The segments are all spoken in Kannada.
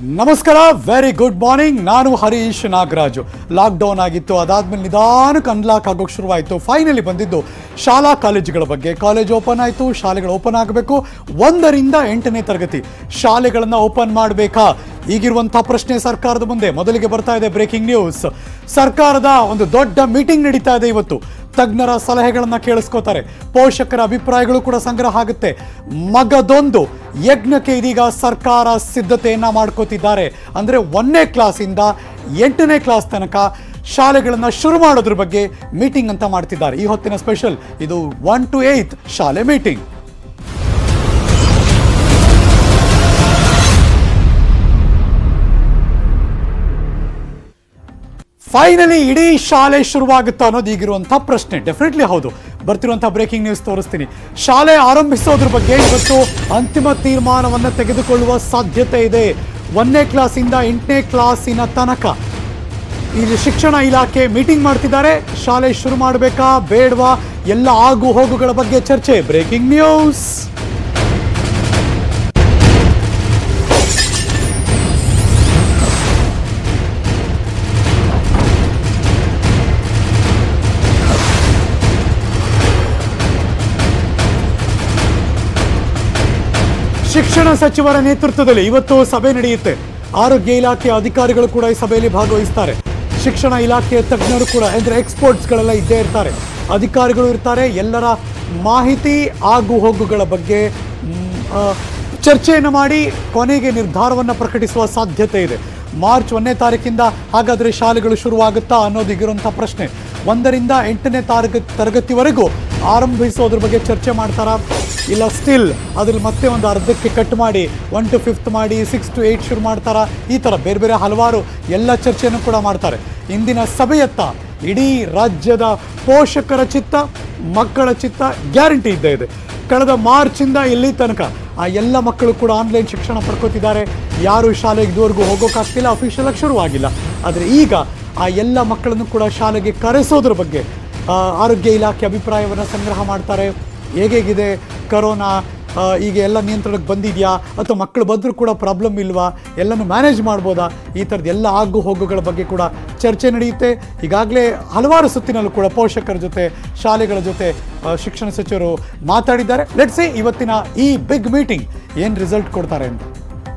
ನಮಸ್ಕಾರ ವೆರಿ ಗುಡ್ ಮಾರ್ನಿಂಗ್ ನಾನು ಹರೀಶ್ ನಾಗರಾಜು ಲಾಕ್ಡೌನ್ ಆಗಿತ್ತು ಅದಾದ್ಮೇಲೆ ನಿಧಾನಕ್ಕೆ ಅನ್ಲಾಕ್ ಆಗೋಕೆ ಶುರುವಾಯಿತು ಫೈನಲಿ ಬಂದಿದ್ದು ಶಾಲಾ ಕಾಲೇಜುಗಳ ಬಗ್ಗೆ ಕಾಲೇಜ್ ಓಪನ್ ಆಯಿತು ಶಾಲೆಗಳು ಓಪನ್ ಆಗಬೇಕು ಒಂದರಿಂದ ಎಂಟನೇ ತರಗತಿ ಶಾಲೆಗಳನ್ನು ಓಪನ್ ಮಾಡಬೇಕಾ ಈಗಿರುವಂತಹ ಪ್ರಶ್ನೆ ಸರ್ಕಾರದ ಮುಂದೆ ಮೊದಲಿಗೆ ಬರ್ತಾ ಇದೆ ಬ್ರೇಕಿಂಗ್ ನ್ಯೂಸ್ ಸರ್ಕಾರದ ಒಂದು ದೊಡ್ಡ ಮೀಟಿಂಗ್ ನಡೀತಾ ಇದೆ ಇವತ್ತು ತಜ್ಞರ ಸಲಹೆಗಳನ್ನ ಕೇಳಿಸ್ಕೋತಾರೆ ಪೋಷಕರ ಅಭಿಪ್ರಾಯಗಳು ಕೂಡ ಸಂಗ್ರಹ ಆಗುತ್ತೆ ಮಗದೊಂದು ಯಜ್ಞಕ್ಕೆ ಇದೀಗ ಸರ್ಕಾರ ಸಿದ್ಧತೆಯನ್ನ ಮಾಡ್ಕೋತಿದ್ದಾರೆ ಅಂದ್ರೆ ಒಂದನೇ ಕ್ಲಾಸಿಂದ ಎಂಟನೇ ಕ್ಲಾಸ್ ತನಕ ಶಾಲೆಗಳನ್ನ ಶುರು ಮಾಡೋದ್ರ ಬಗ್ಗೆ ಮೀಟಿಂಗ್ ಅಂತ ಮಾಡ್ತಿದ್ದಾರೆ ಈ ಹೊತ್ತಿನ ಸ್ಪೆಷಲ್ ಇದು ಒನ್ ಟು ಏಯ್ತ್ ಶಾಲೆ ಮೀಟಿಂಗ್ ಫೈನಲಿ ಇಡೀ ಶಾಲೆ ಶುರುವಾಗುತ್ತಾ ಅನ್ನೋದು ಈಗಿರುವಂತಹ ಪ್ರಶ್ನೆ ಡೆಫಿನೆಟ್ಲಿ ಹೌದು ಬರ್ತಿರುವಂತಹ ಬ್ರೇಕಿಂಗ್ ನ್ಯೂಸ್ ತೋರಿಸ್ತೀನಿ ಶಾಲೆ ಆರಂಭಿಸೋದ್ರ ಬಗ್ಗೆ ಇವತ್ತು ಅಂತಿಮ ತೀರ್ಮಾನವನ್ನು ತೆಗೆದುಕೊಳ್ಳುವ ಸಾಧ್ಯತೆ ಇದೆ ಒಂದನೇ ಕ್ಲಾಸಿಂದ ಎಂಟನೇ ಕ್ಲಾಸಿನ ತನಕ ಇಲ್ಲಿ ಶಿಕ್ಷಣ ಇಲಾಖೆ ಮೀಟಿಂಗ್ ಮಾಡ್ತಿದ್ದಾರೆ ಶಾಲೆ ಶುರು ಮಾಡಬೇಕಾ ಬೇಡವಾ ಎಲ್ಲ ಆಗು ಹೋಗುಗಳ ಬಗ್ಗೆ ಚರ್ಚೆ ಬ್ರೇಕಿಂಗ್ ನ್ಯೂಸ್ ಶಿಕ್ಷಣ ಸಚಿವರ ನೇತೃತ್ವದಲ್ಲಿ ಇವತ್ತು ಸಭೆ ನಡೆಯುತ್ತೆ ಆರೋಗ್ಯ ಇಲಾಖೆಯ ಅಧಿಕಾರಿಗಳು ಕೂಡ ಈ ಸಭೆಯಲ್ಲಿ ಭಾಗವಹಿಸ್ತಾರೆ ಶಿಕ್ಷಣ ಇಲಾಖೆಯ ತಜ್ಞರು ಕೂಡ ಅಂದರೆ ಎಕ್ಸ್ಪರ್ಟ್ಸ್ಗಳೆಲ್ಲ ಇದ್ದೇ ಇರ್ತಾರೆ ಅಧಿಕಾರಿಗಳು ಇರ್ತಾರೆ ಎಲ್ಲರ ಮಾಹಿತಿ ಆಗು ಹೋಗುಗಳ ಬಗ್ಗೆ ಮ್, ಆ, ಚರ್ಚೆಯನ್ನು ಮಾಡಿ ಕೊನೆಗೆ ನಿರ್ಧಾರವನ್ನು ಪ್ರಕಟಿಸುವ ಸಾಧ್ಯತೆ ಇದೆ ಮಾರ್ಚ್ ಒಂದನೇ ತಾರೀಕಿಂದ ಹಾಗಾದರೆ ಶಾಲೆಗಳು ಶುರುವಾಗುತ್ತಾ ಅನ್ನೋದು ಈಗಿರುವಂಥ ಪ್ರಶ್ನೆ ಒಂದರಿಂದ ಎಂಟನೇ ತಾರಗ ತರಗತಿವರೆಗೂ ಆರಂಭಿಸೋದ್ರ ಬಗ್ಗೆ ಚರ್ಚೆ ಮಾಡ್ತಾರಾ ಇಲ್ಲ ಸ್ಟಿಲ್ ಅದ್ರಲ್ಲಿ ಮತ್ತೆ ಒಂದು ಅರ್ಧಕ್ಕೆ ಕಟ್ ಮಾಡಿ ಒನ್ ಟು ಫಿಫ್ತ್ ಮಾಡಿ ಸಿಕ್ಸ್ ಟು ಏಯ್ಟ್ ಶುರು ಮಾಡ್ತಾರಾ ಈ ಥರ ಬೇರೆ ಬೇರೆ ಹಲವಾರು ಎಲ್ಲ ಚರ್ಚೆಯನ್ನು ಕೂಡ ಮಾಡ್ತಾರೆ ಇಂದಿನ ಸಭೆಯತ್ತ ಇಡೀ ರಾಜ್ಯದ ಪೋಷಕರ ಚಿತ್ತ ಮಕ್ಕಳ ಚಿತ್ತ ಗ್ಯಾರಂಟಿ ಇದ್ದೇ ಇದೆ ಕಳೆದ ಮಾರ್ಚಿಂದ ಇಲ್ಲಿ ತನಕ ಆ ಎಲ್ಲ ಮಕ್ಕಳು ಕೂಡ ಆನ್ಲೈನ್ ಶಿಕ್ಷಣ ಪಡ್ಕೋತಿದ್ದಾರೆ ಯಾರು ಶಾಲೆಗೆ ಇದುವರೆಗೂ ಹೋಗೋಕ್ಕಾಗ್ತಿಲ್ಲ ಅಫಿಷಿಯಲ್ ಆಗಿ ಶುರುವಾಗಿಲ್ಲ ಆದರೆ ಈಗ ಆ ಎಲ್ಲ ಮಕ್ಕಳನ್ನು ಕೂಡ ಶಾಲೆಗೆ ಕರೆಸೋದ್ರ ಬಗ್ಗೆ ಆ, ಆರೋಗ್ಯ ಇಲಾಖೆ ಅಭಿಪ್ರಾಯವನ್ನು ಸಂಗ್ರಹ ಮಾಡ್ತಾರೆ ಹೇಗೇಗಿದೆ ಕರೋನಾ ಆ, ಈಗ ಎಲ್ಲ ನಿಯಂತ್ರಣಕ್ಕೆ ಬಂದಿದೆಯಾ ಅಥವಾ ಮಕ್ಕಳು ಬಂದರೂ ಕೂಡ ಪ್ರಾಬ್ಲಮ್ ಇಲ್ವಾ ಎಲ್ಲನೂ ಮ್ಯಾನೇಜ್ ಮಾಡ್ಬೋದಾ ಈ ಥರದ್ದು ಎಲ್ಲ ಆಗು ಹೋಗುಗಳ ಬಗ್ಗೆ ಕೂಡ ಚರ್ಚೆ ನಡೆಯುತ್ತೆ ಈಗಾಗಲೇ ಹಲವಾರು ಸುತ್ತಿನಲ್ಲೂ ಕೂಡ ಪೋಷಕರ ಜೊತೆ ಶಾಲೆಗಳ ಜೊತೆ ಆ, ಶಿಕ್ಷಣ ಸಚಿವರು ಮಾತಾಡಿದ್ದಾರೆ ಲೆಟ್ಸ್ ಸಿ ಇವತ್ತಿನ ಈ ಬಿಗ್ ಮೀಟಿಂಗ್ ಏನು ರಿಸಲ್ಟ್ ಕೊಡ್ತಾರೆ ಅಂತ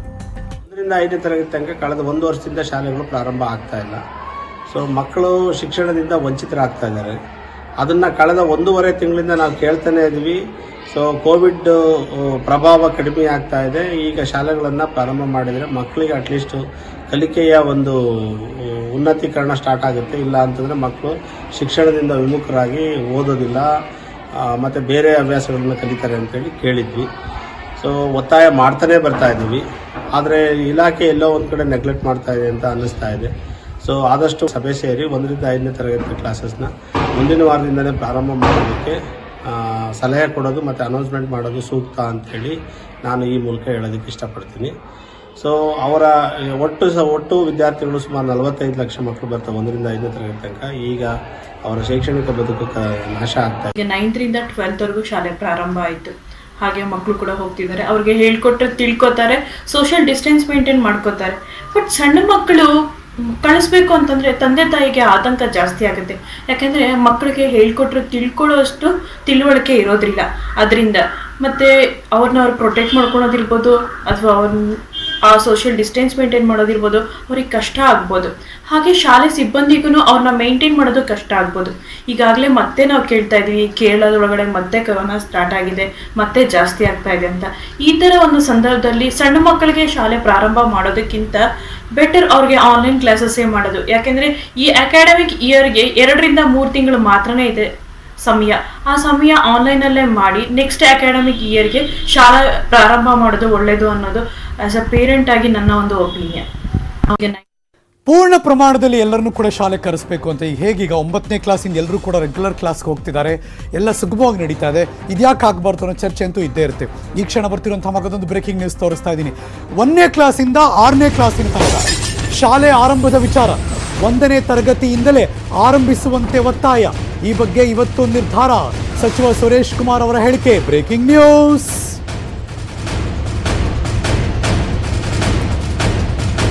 ಒಂದರಿಂದ ಐದನೇ ತರಗತಿ ತನಕ ಕಳೆದ ಒಂದು ವರ್ಷದಿಂದ ಶಾಲೆಗಳು ಪ್ರಾರಂಭ ಆಗ್ತಾ ಇಲ್ಲ ಸೊ ಮಕ್ಕಳು ಶಿಕ್ಷಣದಿಂದ ವಂಚಿತರಾಗ್ತಾ ಇದ್ದಾರೆ ಅದನ್ನು ಕಳೆದ ಒಂದೂವರೆ ತಿಂಗಳಿಂದ ನಾವು ಕೇಳ್ತಾನೆ ಇದ್ವಿ ಸೊ ಕೋವಿಡ್ ಆ, ಪ್ರಭಾವ ಕಡಿಮೆ ಆಗ್ತಾ ಇದೆ ಈಗ ಶಾಲೆಗಳನ್ನು ಪ್ರಾರಂಭ ಮಾಡಿದರೆ ಮಕ್ಕಳಿಗೆ ಅಟ್ಲೀಸ್ಟ್ ಕಲಿಕೆಯ ಒಂದು ಆ, ಉನ್ನತೀಕರಣ ಸ್ಟಾರ್ಟ್ ಆಗುತ್ತೆ ಇಲ್ಲ ಅಂತಂದರೆ ಮಕ್ಕಳು ಶಿಕ್ಷಣದಿಂದ ವಿಮುಖರಾಗಿ ಓದೋದಿಲ್ಲ ಆ, ಮತ್ತು ಬೇರೆ ಹವ್ಯಾಸಗಳನ್ನ ಕಲಿತಾರೆ ಅಂತೇಳಿ ಕೇಳಿದ್ವಿ ಸೊ ಒತ್ತಾಯ ಮಾಡ್ತಾನೆ ಬರ್ತಾ ಇದ್ದೀವಿ ಆದರೆ ಇಲಾಖೆ ಎಲ್ಲೋ ಒಂದು ಕಡೆ ನೆಗ್ಲೆಕ್ಟ್ ಮಾಡ್ತಾ ಇದೆ ಅಂತ ಅನ್ನಿಸ್ತಾ ಇದೆ ಸೊ ಆದಷ್ಟು ಸಭೆ ಸೇರಿ ಒಂದರಿಂದ ಐದನೇ ತರಗತಿ ಕ್ಲಾಸಸ್ನ ಮುಂದಿನ ವಾರದಿಂದಲೇ ಪ್ರಾರಂಭ ಮಾಡೋದಕ್ಕೆ ಆ, ಸಲಹೆ ಕೊಡೋದು ಮತ್ತು ಅನೌನ್ಸ್ಮೆಂಟ್ ಮಾಡೋದು ಸೂಕ್ತ ಅಂಥೇಳಿ ನಾನು ಈ ಮೂಲಕ ಹೇಳೋದಕ್ಕೆ ಇಷ್ಟಪಡ್ತೀನಿ ಸೊ ಅವರ ಒಟ್ಟು ಸ ಒಟ್ಟು ವಿದ್ಯಾರ್ಥಿಗಳು ಸುಮಾರು ನಲವತ್ತೈದು ಲಕ್ಷ ಮಕ್ಕಳು ಬರ್ತಾರೆ ಒಂದರಿಂದ ಐದನೇ ತರಗತಿ ತನಕ ಈಗ ಅವರ ಶೈಕ್ಷಣಿಕ ಬದುಕು ಕ- ನಾಶ ಆಗ್ತಾ ಇದೆ ಈಗ ನೈನ್ತ್ರಿಂದ ಟ್ವೆಲ್ತ್ವರೆಗೂ ಶಾಲೆ ಪ್ರಾರಂಭ ಆಯಿತು ಹಾಗೆ ಮಕ್ಕಳು ಕೂಡ ಹೋಗ್ತಿದ್ದಾರೆ ಅವ್ರಿಗೆ ಹೇಳ್ಕೊಟ್ರೆ ತಿಳ್ಕೊತಾರೆ ಸೋಷಿಯಲ್ ಡಿಸ್ಟೆನ್ಸ್ ಮೇಂಟೈನ್ ಮಾಡ್ಕೋತಾರೆ ಬಟ್ ಸಣ್ಣ ಮಕ್ಕಳು ಮ್, ಕಳಿಸ್ಬೇಕು ಅಂತಂದ್ರೆ ತಂದೆ ತಾಯಿಗೆ ಆತಂಕ ಜಾಸ್ತಿ ಆಗುತ್ತೆ ಯಾಕಂದ್ರೆ ಮಕ್ಕಳಿಗೆ ಹೇಳ್ಕೊಟ್ರೆ ತಿಳ್ಕೊಳ್ಳೋಷ್ಟು ತಿಳುವಳಿಕೆ ಇರೋದಿಲ್ಲ ಅದರಿಂದ ಮತ್ತೆ ಅವ್ರನ್ನ ಅವ್ರು ಪ್ರೊಟೆಕ್ಟ್ ಮಾಡ್ಕೊಳೋದಿರ್ಬೋದು ಅಥವಾ ಅವ್ರನ್ನ ಆ ಸೋಷಿಯಲ್ ಡಿಸ್ಟೆನ್ಸ್ ಮೇಂಟೈನ್ ಮಾಡೋದಿರ್ಬೋದು ಅವ್ರಿಗೆ ಕಷ್ಟ ಆಗ್ಬೋದು ಹಾಗೆ ಶಾಲೆ ಸಿಬ್ಬಂದಿಗೂ ಅವ್ರನ್ನ ಮೇಂಟೈನ್ ಮಾಡೋದು ಕಷ್ಟ ಆಗ್ಬೋದು ಈಗಾಗಲೇ ಮತ್ತೆ ನಾವು ಕೇಳ್ತಾ ಇದ್ವಿ ಕೇರಳದೊಳಗಡೆ ಮತ್ತೆ ಕೊರೋನಾ ಸ್ಟಾರ್ಟ್ ಆಗಿದೆ ಮತ್ತೆ ಜಾಸ್ತಿ ಆಗ್ತಾ ಇದೆ ಅಂತ ಈ ಥರ ಒಂದು ಸಂದರ್ಭದಲ್ಲಿ ಸಣ್ಣ ಮಕ್ಕಳಿಗೆ ಶಾಲೆ ಪ್ರಾರಂಭ ಮಾಡೋದಕ್ಕಿಂತ ಬೆಟರ್ ಅವ್ರಿಗೆ ಆನ್ಲೈನ್ ಕ್ಲಾಸಸ್ಸೇ ಮಾಡೋದು ಯಾಕೆಂದರೆ ಈ ಅಕಾಡೆಮಿಕ್ ಇಯರ್ಗೆ ಎರಡರಿಂದ ಮೂರು ತಿಂಗಳು ಮಾತ್ರನೇ ಇದೆ ಸಮಯ ಆ ಸಮಯ ಆನ್ಲೈನಲ್ಲೇ ಮಾಡಿ ನೆಕ್ಸ್ಟ್ ಅಕಾಡೆಮಿಕ್ ಇಯರ್ಗೆ ಶಾಲಾ ಪ್ರಾರಂಭ ಮಾಡೋದು ಒಳ್ಳೆಯದು ಅನ್ನೋದು ಆಸ್ ಅ ಪೇರೆಂಟ್ ಆಗಿ ನನ್ನ ಒಂದು ಒಪಿನಿಯನ್ ಪೂರ್ಣ ಪ್ರಮಾಣದಲ್ಲಿ ಎಲ್ಲರನ್ನೂ ಕೂಡ ಶಾಲೆ ಕರೆಸಬೇಕು ಅಂತ ಈಗ ಹೇಗೀಗ ಒಂಬತ್ತನೇ ಕ್ಲಾಸಿಂದ ಎಲ್ಲರೂ ಕೂಡ ರೆಗ್ಯುಲರ್ ಕ್ಲಾಸ್ಗೆ ಹೋಗ್ತಿದ್ದಾರೆ ಎಲ್ಲ ಸುಗಮವಾಗಿ ನಡೀತಾ ಇದೆ ಇದ್ಯಾಕೆ ಆಗಬಾರ್ದು ಅನ್ನೋ ಚರ್ಚೆ ಅಂತೂ ಇದ್ದೇ ಇರುತ್ತೆ ಈ ಕ್ಷಣ ಬರ್ತಿರುವಂಥ ಮಗದೊಂದು ಬ್ರೇಕಿಂಗ್ ನ್ಯೂಸ್ ತೋರಿಸ್ತಾ ಇದ್ದೀನಿ ಒಂದನೇ ಕ್ಲಾಸಿಂದ ಆರನೇ ಕ್ಲಾಸಿನ ತನಕ ಶಾಲೆ ಆರಂಭದ ವಿಚಾರ ಒಂದನೇ ತರಗತಿಯಿಂದಲೇ ಆರಂಭಿಸುವಂತೆ ಒತ್ತಾಯ ಈ ಬಗ್ಗೆ ಇವತ್ತು ನಿರ್ಧಾರ ಸಚಿವ ಸುರೇಶ್ ಕುಮಾರ್ ಅವರ ಹೇಳಿಕೆ ಬ್ರೇಕಿಂಗ್ ನ್ಯೂಸ್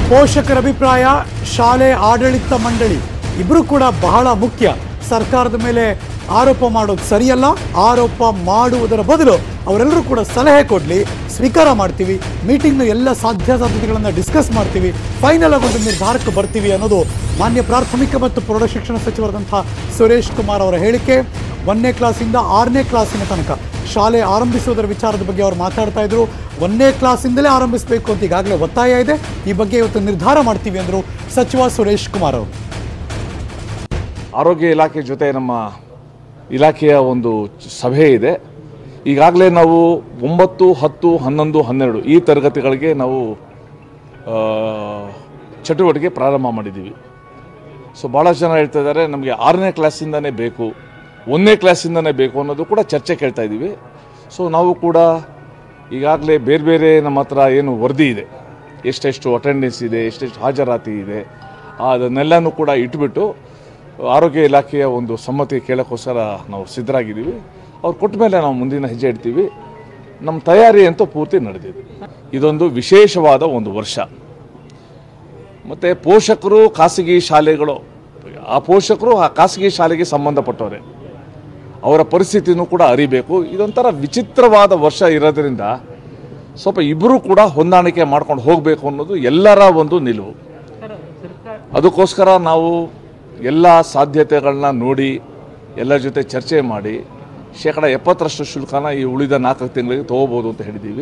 ಪೋಷಕರ ಅಭಿಪ್ರಾಯ ಶಾಲೆ ಆಡಳಿತ ಮಂಡಳಿ ಇಬ್ಬರು ಕೂಡ ಬಹಳ ಮುಖ್ಯ ಸರ್ಕಾರದ ಮೇಲೆ ಆರೋಪ ಮಾಡೋದು ಸರಿಯಲ್ಲ ಆರೋಪ ಮಾಡುವುದರ ಬದಲು ಅವರೆಲ್ಲರೂ ಕೂಡ ಸಲಹೆ ಕೊಡಲಿ ಸ್ವೀಕಾರ ಮಾಡ್ತೀವಿ ಮೀಟಿಂಗ್ನ ಎಲ್ಲ ಸಾಧ್ಯಾಸಾಧ್ಯತೆಗಳನ್ನು ಡಿಸ್ಕಸ್ ಮಾಡ್ತೀವಿ ಫೈನಲ್ ಆಗಿ ಒಂದು ನಿರ್ಧಾರಕ್ಕೆ ಬರ್ತೀವಿ ಅನ್ನೋದು ಮಾನ್ಯ ಪ್ರಾಥಮಿಕ ಮತ್ತು ಪ್ರೌಢಶಿಕ್ಷಣ ಸಚಿವರಾದಂಥ ಸುರೇಶ್ ಕುಮಾರ್ ಅವರ ಹೇಳಿಕೆ ಒಂದನೇ ಕ್ಲಾಸಿಂದ ಆರನೇ ಕ್ಲಾಸಿನ ತನಕ ಶಾಲೆ ಆರಂಭಿಸುವುದರ ವಿಚಾರದ ಬಗ್ಗೆ ಅವರು ಮಾತಾಡ್ತಾ ಇದ್ರು ಒಂದನೇ ಕ್ಲಾಸಿಂದಲೇ ಆರಂಭಿಸಬೇಕು ಅಂತ ಈಗಾಗಲೇ ಒತ್ತಾಯ ಇದೆ ಈ ಬಗ್ಗೆ ಇವತ್ತು ನಿರ್ಧಾರ ಮಾಡ್ತೀವಿ ಅಂದರು ಸಚಿವ ಸುರೇಶ್ ಕುಮಾರ್ ಅವರು ಆರೋಗ್ಯ ಇಲಾಖೆ ಜೊತೆ ನಮ್ಮ ಇಲಾಖೆಯ ಒಂದು ಸಭೆ ಇದೆ ಈಗಾಗಲೇ ನಾವು ಒಂಬತ್ತು ಹತ್ತು ಹನ್ನೊಂದು ಹನ್ನೆರಡು ಈ ತರಗತಿಗಳಿಗೆ ನಾವು ಆ, ಚಟುವಟಿಕೆ ಪ್ರಾರಂಭ ಮಾಡಿದ್ದೀವಿ ಸೊ ಭಾಳ ಜನ ಹೇಳ್ತಾ ಇದ್ದಾರೆ ನಮಗೆ ಆರನೇ ಕ್ಲಾಸಿಂದನೇ ಬೇಕು ಒಂದನೇ ಕ್ಲಾಸಿಂದನೇ ಬೇಕು ಅನ್ನೋದು ಕೂಡ ಚರ್ಚೆ ಕೇಳ್ತಾ ಇದ್ದೀವಿ ಸೊ ನಾವು ಕೂಡ ಈಗಾಗಲೇ ಬೇರೆ ಬೇರೆ ನಮ್ಮ ಹತ್ರ ಏನು ವರದಿ ಇದೆ ಎಷ್ಟೆಷ್ಟು ಅಟೆಂಡೆನ್ಸ್ ಇದೆ ಎಷ್ಟೆಷ್ಟು ಹಾಜರಾತಿ ಇದೆ ಅದನ್ನೆಲ್ಲನೂ ಕೂಡ ಇಟ್ಬಿಟ್ಟು ಆರೋಗ್ಯ ಇಲಾಖೆಯ ಒಂದು ಸಮ್ಮತಿ ಕೇಳೋಕ್ಕೋಸ್ಕರ ನಾವು ಸಿದ್ಧರಾಗಿದ್ದೀವಿ ಅವ್ರು ಕೊಟ್ಟ ಮೇಲೆ ನಾವು ಮುಂದಿನ ಹೆಜ್ಜೆ ಇಡ್ತೀವಿ ನಮ್ಮ ತಯಾರಿ ಅಂತೂ ಪೂರ್ತಿ ನಡೆದಿದೆ ಇದೊಂದು ವಿಶೇಷವಾದ ಒಂದು ವರ್ಷ ಮತ್ತು ಪೋಷಕರು ಖಾಸಗಿ ಶಾಲೆಗಳು ಆ ಪೋಷಕರು ಆ ಖಾಸಗಿ ಶಾಲೆಗೆ ಸಂಬಂಧಪಟ್ಟವರೇ ಅವರ ಪರಿಸ್ಥಿತಿನೂ ಕೂಡ ಅರಿಬೇಕು ಇದೊಂಥರ ವಿಚಿತ್ರವಾದ ವರ್ಷ ಇರೋದ್ರಿಂದ ಸ್ವಲ್ಪ ಇಬ್ಬರು ಕೂಡ ಹೊಂದಾಣಿಕೆ ಮಾಡ್ಕೊಂಡು ಹೋಗಬೇಕು ಅನ್ನೋದು ಎಲ್ಲರ ಒಂದು ನಿಲುವು ಅದಕ್ಕೋಸ್ಕರ ನಾವು ಎಲ್ಲ ಸಾಧ್ಯತೆಗಳನ್ನ ನೋಡಿ ಎಲ್ಲರ ಜೊತೆ ಚರ್ಚೆ ಮಾಡಿ ಶೇಕಡ ಎಪ್ಪತ್ತರಷ್ಟು ಶುಲ್ಕನ ಈ ಉಳಿದ ನಾಲ್ಕು ತಿಂಗಳಿಗೆ ತಗೋಬೋದು ಅಂತ ಹೇಳಿದ್ದೀವಿ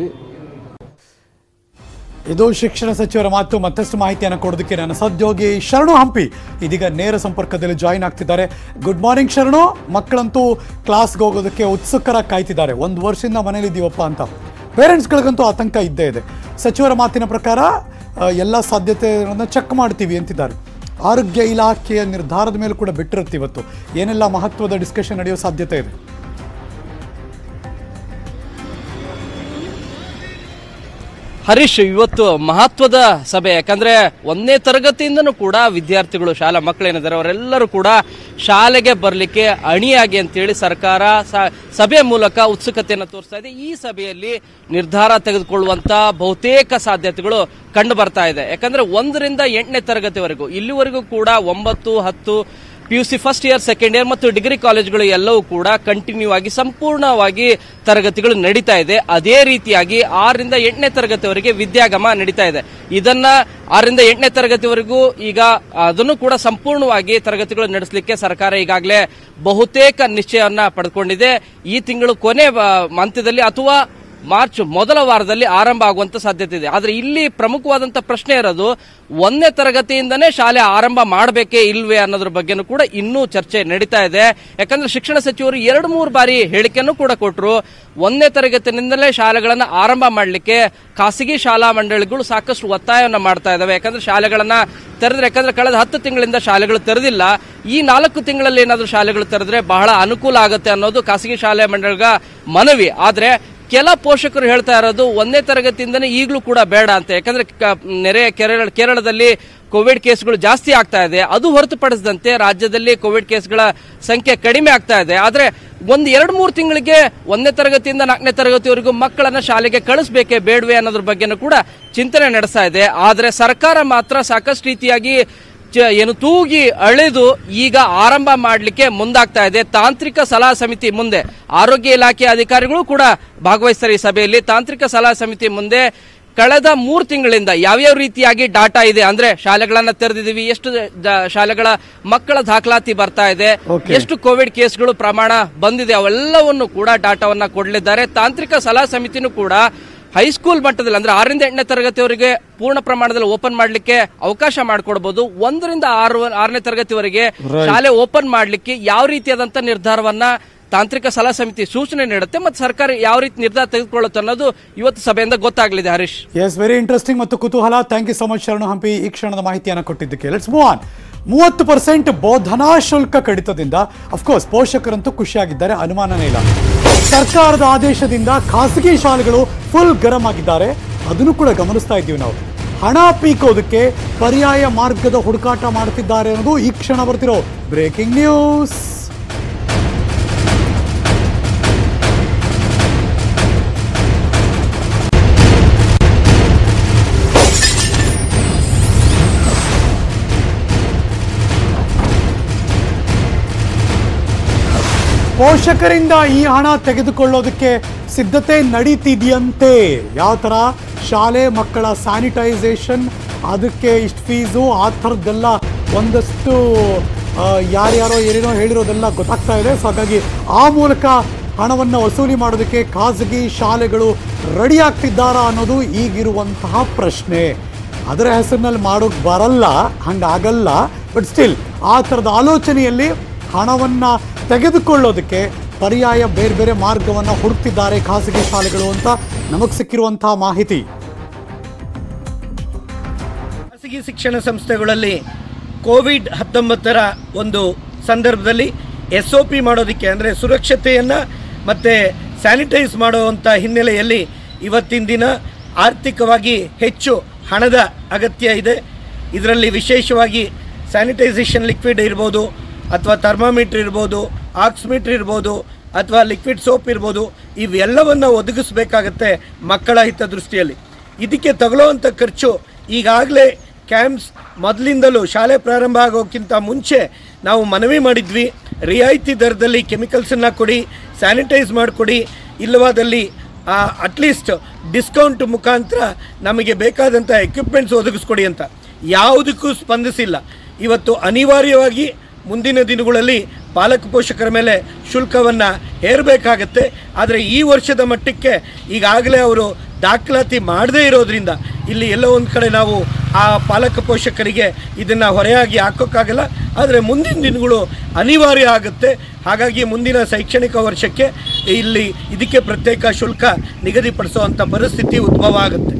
ಇದು ಶಿಕ್ಷಣ ಸಚಿವರ ಮಾತು ಮತ್ತಷ್ಟು ಮಾಹಿತಿಯನ್ನು ಕೊಡೋದಕ್ಕೆ ನನ್ನ ಸಹೋದ್ಯೋಗಿ ಶರಣು ಹಂಪಿ ಇದೀಗ ನೇರ ಸಂಪರ್ಕದಲ್ಲಿ ಜಾಯಿನ್ ಆಗ್ತಿದ್ದಾರೆ ಗುಡ್ ಮಾರ್ನಿಂಗ್ ಶರಣು ಮಕ್ಕಳಂತೂ ಕ್ಲಾಸ್ಗೆ ಹೋಗೋದಕ್ಕೆ ಉತ್ಸುಕರಾಗಿ ಕಾಯ್ತಿದ್ದಾರೆ ಒಂದು ವರ್ಷದಿಂದ ಮನೇಲಿ ಇದ್ದೀವಪ್ಪ ಅಂತ ಪೇರೆಂಟ್ಸ್ಗಳಿಗಂತೂ ಆತಂಕ ಇದ್ದೇ ಇದೆ ಸಚಿವರ ಮಾತಿನ ಪ್ರಕಾರ ಆ, ಎಲ್ಲ ಸಾಧ್ಯತೆಗಳನ್ನು ಚೆಕ್ ಮಾಡ್ತೀವಿ ಅಂತಿದ್ದಾರೆ ಆರೋಗ್ಯ ಇಲಾಖೆಯ ನಿರ್ಧಾರದ ಮೇಲೆ ಕೂಡ ಬಿಟ್ಟಿರುತ್ತೆ ಇವತ್ತು ಏನೆಲ್ಲ ಮಹತ್ವದ ಡಿಸ್ಕಷನ್ ನಡೆಯೋ ಸಾಧ್ಯತೆ ಇದೆ ಹರೀಶ್ ಇವತ್ತು ಮಹತ್ವದ ಸಭೆ ಯಾಕಂದ್ರೆ ಒಂದನೇ ತರಗತಿಯಿಂದನೂ ಕೂಡ ವಿದ್ಯಾರ್ಥಿಗಳು ಶಾಲಾ ಮಕ್ಕಳೇನಿದ್ದಾರೆ ಅವರೆಲ್ಲರೂ ಕೂಡ ಶಾಲೆಗೆ ಬರಲಿಕ್ಕೆ ಅಣಿಯಾಗಿ ಅಂತೇಳಿ ಸರ್ಕಾರ ಸ- ಸಭೆ ಮೂಲಕ ಉತ್ಸುಕತೆಯನ್ನು ತೋರಿಸ್ತಾ ಇದೆ ಈ ಸಭೆಯಲ್ಲಿ ನಿರ್ಧಾರ ತೆಗೆದುಕೊಳ್ಳುವಂತ ಬಹುತೇಕ ಸಾಧ್ಯತೆಗಳು ಕಂಡು ಬರ್ತಾ ಇದೆ ಯಾಕಂದ್ರೆ ಒಂದರಿಂದ ಎಂಟನೇ ತರಗತಿವರೆಗೂ ಇಲ್ಲಿವರೆಗೂ ಕೂಡ ಒಂಬತ್ತು ಹತ್ತು P U C first year second year ಮತ್ತು ಡಿಗ್ರಿ ಕಾಲೇಜುಗಳು ಎಲ್ಲವೂ ಕೂಡ ಕಂಟಿನ್ಯೂ ಆಗಿ ಸಂಪೂರ್ಣವಾಗಿ ತರಗತಿಗಳು ನಡೀತಾ ಇದೆ ಅದೇ ರೀತಿಯಾಗಿ ಆರರಿಂದ ಎಂಟನೇ ತರಗತಿವರೆಗೆ ವಿದ್ಯಾಗಮ ನಡೀತಾ ಇದೆ ಇದನ್ನ ಆರರಿಂದ ಎಂಟನೇ ತರಗತಿವರೆಗೂ ಈಗ ಅದನ್ನು ಕೂಡ ಸಂಪೂರ್ಣವಾಗಿ ತರಗತಿಗಳು ನಡೆಸಲಿಕ್ಕೆ ಸರ್ಕಾರ ಈಗಾಗಲೇ ಬಹುತೇಕ ನಿಶ್ಚಯವನ್ನ ಪಡೆದುಕೊಂಡಿದೆ ಈ ತಿಂಗಳು ಕೊನೆ ಆ, ಹಂತದಲ್ಲಿ ಅಥವಾ ಮಾರ್ಚ್ ಮೊದಲ ವಾರದಲ್ಲಿ ಆರಂಭ ಆಗುವಂತ ಸಾಧ್ಯತೆ ಇದೆ ಆದ್ರೆ ಇಲ್ಲಿ ಪ್ರಮುಖವಾದಂತ ಪ್ರಶ್ನೆ ಇರೋದು ಒಂದನೇ ತರಗತಿಯಿಂದನೇ ಶಾಲೆ ಆರಂಭ ಮಾಡಬೇಕೇ ಇಲ್ವೇ ಅನ್ನೋದ್ರ ಬಗ್ಗೆನೂ ಕೂಡ ಇನ್ನೂ ಚರ್ಚೆ ನಡೀತಾ ಇದೆ ಯಾಕಂದ್ರೆ ಶಿಕ್ಷಣ ಸಚಿವರು ಎರಡು ಮೂರು ಬಾರಿ ಹೇಳಿಕೆಯನ್ನು ಕೂಡ ಕೊಟ್ಟರು ಒಂದನೇ ತರಗತಿನಿಂದಲೇ ಶಾಲೆಗಳನ್ನ ಆರಂಭ ಮಾಡಲಿಕ್ಕೆ ಖಾಸಗಿ ಶಾಲಾ ಮಂಡಳಿಗಳು ಸಾಕಷ್ಟು ಒತ್ತಾಯವನ್ನು ಮಾಡ್ತಾ ಇದಾವೆ ಯಾಕಂದ್ರೆ ಶಾಲೆಗಳನ್ನ ತೆರೆದ್ರೆ ಯಾಕಂದ್ರೆ ಕಳೆದ ಹತ್ತು ತಿಂಗಳಿಂದ ಶಾಲೆಗಳು ತೆರೆದಿಲ್ಲ ಈ ನಾಲ್ಕು ತಿಂಗಳಲ್ಲಿ ಏನಾದರೂ ಶಾಲೆಗಳು ತೆರೆದ್ರೆ ಬಹಳ ಅನುಕೂಲ ಆಗುತ್ತೆ ಅನ್ನೋದು ಖಾಸಗಿ ಶಾಲೆ ಮಂಡಳಿಗ ಮನವಿ ಆದ್ರೆ ಕೆಲ ಪೋಷಕರು ಹೇಳ್ತಾ ಇರೋದು ಒಂದನೇ ತರಗತಿಯಿಂದನೇ ಈಗಲೂ ಕೂಡ ಬೇಡ ಅಂತ ಯಾಕಂದ್ರೆ ಕ- ನೆರೆ ಕೇರಳ ಕೇರಳದಲ್ಲಿ ಕೋವಿಡ್ ಕೇಸ್ಗಳು ಜಾಸ್ತಿ ಆಗ್ತಾ ಇದೆ ಅದು ಹೊರತುಪಡಿಸಿದಂತೆ ರಾಜ್ಯದಲ್ಲಿ ಕೋವಿಡ್ ಕೇಸ್ಗಳ ಸಂಖ್ಯೆ ಕಡಿಮೆ ಆಗ್ತಾ ಇದೆ ಆದ್ರೆ ಒಂದು ಎರಡು ಮೂರು ತಿಂಗಳಿಗೆ ಒಂದನೇ ತರಗತಿಯಿಂದ ನಾಲ್ಕನೇ ತರಗತಿವರೆಗೂ ಮಕ್ಕಳನ್ನ ಶಾಲೆಗೆ ಕಳಿಸ್ಬೇಕೇ ಬೇಡವೆ ಅನ್ನೋದ್ರ ಬಗ್ಗೆನೂ ಕೂಡ ಚಿಂತನೆ ನಡೆಸ್ತಾ ಇದೆ ಆದ್ರೆ ಸರ್ಕಾರ ಮಾತ್ರ ಸಾಕಷ್ಟು ರೀತಿಯಾಗಿ ಚ- ಏನು ತೂಗಿ ಅಳೆದು ಈಗ ಆರಂಭ ಮಾಡಲಿಕ್ಕೆ ಮುಂದಾಗ್ತಾ ಇದೆ ತಾಂತ್ರಿಕ ಸಲಹಾ ಸಮಿತಿ ಮುಂದೆ ಆರೋಗ್ಯ ಇಲಾಖೆ ಅಧಿಕಾರಿಗಳು ಕೂಡ ಭಾಗವಹಿಸ್ತಾರೆ ಈ ಸಭೆಯಲ್ಲಿ ತಾಂತ್ರಿಕ ಸಲಹಾ ಸಮಿತಿ ಮುಂದೆ ಕಳೆದ ಮೂರು ತಿಂಗಳಿಂದ ಯಾವ್ಯಾವ ರೀತಿಯಾಗಿ ಡಾಟಾ ಇದೆ ಅಂದ್ರೆ ಶಾಲೆಗಳನ್ನ ತೆರೆದಿದ್ದೀವಿ ಎಷ್ಟು ದ- ಶಾಲೆಗಳ ಮಕ್ಕಳ ದಾಖಲಾತಿ ಬರ್ತಾ ಇದೆ Okay. ಎಷ್ಟು ಕೋವಿಡ್ ಕೇಸ್ಗಳು ಪ್ರಮಾಣ ಬಂದಿದೆ ಅವೆಲ್ಲವನ್ನು ಕೂಡ ಡಾಟಾವನ್ನ ಕೊಡಲಿದ್ದಾರೆ ತಾಂತ್ರಿಕ ಸಲಹಾ ಸಮಿತಿನೂ ಕೂಡ ಹೈಸ್ಕೂಲ್ ಮಟ್ಟದಲ್ಲಿ ಅಂದ್ರೆ ಆರರಿಂದ ಎಂಟನೇ ತರಗತಿವರೆಗೆ ಪೂರ್ಣ ಪ್ರಮಾಣದಲ್ಲಿ ಓಪನ್ ಮಾಡಲಿಕ್ಕೆ ಅವಕಾಶ ಮಾಡಿಕೊಡ್ಬೋದು ಒಂದರಿಂದ ಆರು ಆರನೇ ತರಗತಿವರೆಗೆ ಶಾಲೆ ಓಪನ್ ಮಾಡಲಿಕ್ಕೆ ಯಾವ ರೀತಿಯಾದಂತ ನಿರ್ಧಾರವನ್ನ ತಾಂತ್ರಿಕ ಸಲಹಾ ಸಮಿತಿ ಸೂಚನೆ ನೀಡುತ್ತೆ ಮತ್ತು ಸರ್ಕಾರ ಯಾವ ರೀತಿ ನಿರ್ಧಾರ ತೆಗೆದುಕೊಳ್ಳುತ್ತೆ ಅನ್ನೋದು ಇವತ್ತು ಸಭೆಯಿಂದ ಗೊತ್ತಾಗಲಿದೆ ಹರೀಶ್ ಎಸ್ ವೆರಿ ಇಂಟ್ರೆಸ್ಟಿಂಗ್ ಮತ್ತು ಕುತೂಹಲ ಥ್ಯಾಂಕ್ ಯು ಸೊ ಮಚ್ ಶರಣು ಹಂಪಿ ಈ ಕ್ಷಣದ ಮಾಹಿತಿಯನ್ನು ಕೊಟ್ಟಿದ್ದಕ್ಕೆ ಲೆಟ್ಸ್ ಮೂವ್ ಆನ್ ಮೂವತ್ತು ಪರ್ಸೆಂಟ್ ಬೋಧನಾ ಶುಲ್ಕ ಕಡಿತದಿಂದ ಅಫ್ಕೋರ್ಸ್ ಪೋಷಕರಂತೂ ಖುಷಿಯಾಗಿದ್ದಾರೆ ಅನುಮಾನನೇ ಇಲ್ಲ ಸರ್ಕಾರದ ಆದೇಶದಿಂದ ಖಾಸಗಿ ಶಾಲೆಗಳು ಫುಲ್ ಗರಂ ಆಗಿದ್ದಾರೆ ಅದನ್ನು ಕೂಡ ಗಮನಿಸ್ತಾ ಇದ್ದೀವಿ ನಾವು ಹಣ ಪೀಕೋದಕ್ಕೆ ಪರ್ಯಾಯ ಮಾರ್ಗದ ಹುಡುಕಾಟ ಮಾಡ್ತಿದ್ದಾರೆ ಅನ್ನೋದು ಈ ಕ್ಷಣ ಬರ್ತಿರೋ ಬ್ರೇಕಿಂಗ್ ನ್ಯೂಸ್ ಪೋಷಕರಿಂದ ಈ ಹಣ ತೆಗೆದುಕೊಳ್ಳೋದಕ್ಕೆ ಸಿದ್ಧತೆ ನಡೀತಿದೆಯಂತೆ ಯಾವ ಥರ ಶಾಲೆ ಮಕ್ಕಳ ಸ್ಯಾನಿಟೈಸೇಷನ್ ಅದಕ್ಕೆ ಇಷ್ಟು ಫೀಸು ಆ ಥರದ್ದೆಲ್ಲ ಒಂದಷ್ಟು ಆ, ಯಾರ್ಯಾರೋ ಏನೇನೋ ಹೇಳಿರೋದೆಲ್ಲ ಗೊತ್ತಾಗ್ತಾ ಇದೆ ಸೊ ಹಾಗಾಗಿ ಆ ಮೂಲಕ ಹಣವನ್ನು ವಸೂಲಿ ಮಾಡೋದಕ್ಕೆ ಖಾಸಗಿ ಶಾಲೆಗಳು ರೆಡಿ ಆಗ್ತಿದ್ದಾರಾ ಅನ್ನೋದು ಈಗಿರುವಂತಹ ಪ್ರಶ್ನೆ ಅದರ ಹೆಸರಿನಲ್ಲಿ ಮಾಡೋಕ್ಕೆ ಬರಲ್ಲ ಹಂಗಾಗಲ್ಲ ಬಟ್ ಸ್ಟಿಲ್ ಆ ಥರದ ಆಲೋಚನೆಯಲ್ಲಿ ಹಣವನ್ನು ತೆಗೆದುಕೊಳ್ಳೋದಕ್ಕೆ ಪರ್ಯಾಯ ಬೇರೆ ಬೇರೆ ಮಾರ್ಗವನ್ನು ಹುಡುಕ್ತಿದ್ದಾರೆ ಖಾಸಗಿ ಶಾಲೆಗಳು ಅಂತ ನಮಗೆ ಸಿಕ್ಕಿರುವಂತಹ ಮಾಹಿತಿ ಖಾಸಗಿ ಶಿಕ್ಷಣ ಸಂಸ್ಥೆಗಳಲ್ಲಿ ಕೋವಿಡ್ ಹತ್ತೊಂಬತ್ತರ ಒಂದು ಸಂದರ್ಭದಲ್ಲಿ ಎಸ್ ಒ ಪಿ ಮಾಡೋದಕ್ಕೆ ಅಂದರೆ ಸುರಕ್ಷತೆಯನ್ನು ಮತ್ತು ಸ್ಯಾನಿಟೈಸ್ ಮಾಡುವಂಥ ಹಿನ್ನೆಲೆಯಲ್ಲಿ ಇವತ್ತಿನ ದಿನ ಆರ್ಥಿಕವಾಗಿ ಹೆಚ್ಚು ಹಣದ ಅಗತ್ಯ ಇದೆ ಇದರಲ್ಲಿ ವಿಶೇಷವಾಗಿ ಸ್ಯಾನಿಟೈಸೇಷನ್ ಲಿಕ್ವಿಡ್ ಇರ್ಬೋದು ಅಥವಾ ಥರ್ಮಾಮೀಟ್ರ್ ಇರ್ಬೋದು ಆಕ್ಸ್ಮೀಟ್ರ್ ಇರ್ಬೋದು ಅಥವಾ ಲಿಕ್ವಿಡ್ ಸೋಪ್ ಇರ್ಬೋದು ಇವೆಲ್ಲವನ್ನು ಒದಗಿಸಬೇಕಾಗತ್ತೆ ಮಕ್ಕಳ ಹಿತದೃಷ್ಟಿಯಲ್ಲಿ ಇದಕ್ಕೆ ತಗೊಳ್ಳುವಂಥ ಖರ್ಚು ಈಗಾಗಲೇ ಕ್ಯಾಂಪ್ಸ್ ಮೊದಲಿಂದಲೂ ಶಾಲೆ ಪ್ರಾರಂಭ ಆಗೋಕ್ಕಿಂತ ಮುಂಚೆ ನಾವು ಮನವಿ ಮಾಡಿದ್ವಿ ರಿಯಾಯಿತಿ ದರದಲ್ಲಿ ಕೆಮಿಕಲ್ಸನ್ನು ಕೊಡಿ ಸ್ಯಾನಿಟೈಸ್ ಮಾಡಿಕೊಡಿ ಇಲ್ಲವಾದಲ್ಲಿ ಅಟ್ಲೀಸ್ಟ್ ಡಿಸ್ಕೌಂಟ್ ಮುಖಾಂತರ ನಮಗೆ ಬೇಕಾದಂಥ ಎಕ್ವಿಪ್ಮೆಂಟ್ಸ್ ಒದಗಿಸ್ಕೊಡಿ ಅಂತ ಯಾವುದಕ್ಕೂ ಸ್ಪಂದಿಸಿಲ್ಲ ಇವತ್ತು ಅನಿವಾರ್ಯವಾಗಿ ಮುಂದಿನ ದಿನಗಳಲ್ಲಿ ಪಾಲಕ ಪೋಷಕರ ಮೇಲೆ ಶುಲ್ಕವನ್ನು ಹೇರಬೇಕಾಗತ್ತೆ ಆದರೆ ಈ ವರ್ಷದ ಮಟ್ಟಕ್ಕೆ ಈಗಾಗಲೇ ಅವರು ದಾಖಲಾತಿ ಮಾಡದೇ ಇರೋದ್ರಿಂದ ಇಲ್ಲಿ ಎಲ್ಲೋ ಒಂದು ಕಡೆ ನಾವು ಆ ಪಾಲಕ ಪೋಷಕರಿಗೆ ಇದನ್ನು ಹೊರೆಯಾಗಿ ಹಾಕೋಕ್ಕಾಗಲ್ಲ ಆದರೆ ಮುಂದಿನ ದಿನಗಳು ಅನಿವಾರ್ಯ ಆಗುತ್ತೆ ಹಾಗಾಗಿ ಮುಂದಿನ ಶೈಕ್ಷಣಿಕ ವರ್ಷಕ್ಕೆ ಇಲ್ಲಿ ಇದಕ್ಕೆ ಪ್ರತ್ಯೇಕ ಶುಲ್ಕ ನಿಗದಿಪಡಿಸುವಂಥ ಪರಿಸ್ಥಿತಿ ಉದ್ಭವ ಆಗುತ್ತೆ